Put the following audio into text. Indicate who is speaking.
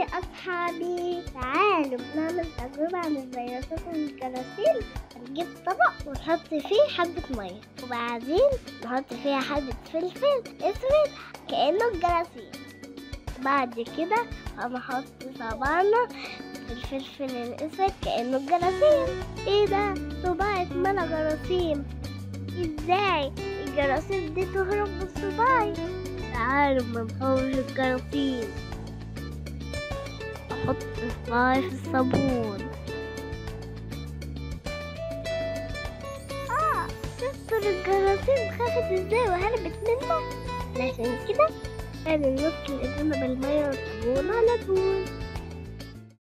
Speaker 1: يا أصحابي تعالوا بنعمل تجربة عن الفيروسات والجراثيم هنجيب طبق ونحط فيه حبة مية وبعدين نحط فيها حبة فلفل أسود كأنه الجراثيم بعد كده هنحط صبعنا في الفلفل الأسود كأنه الجراثيم ايه ده صباعي اتملى جراثيم ازاي الجراثيم دي تهرب من صباعي تعالوا ما نحوش الجراثيم احط صباعي في الصابون اه شفتوا الجراثيم خافت ازاي وهربت منه عشان كده لازم نغسل ايدينا بالمية والصابون على طول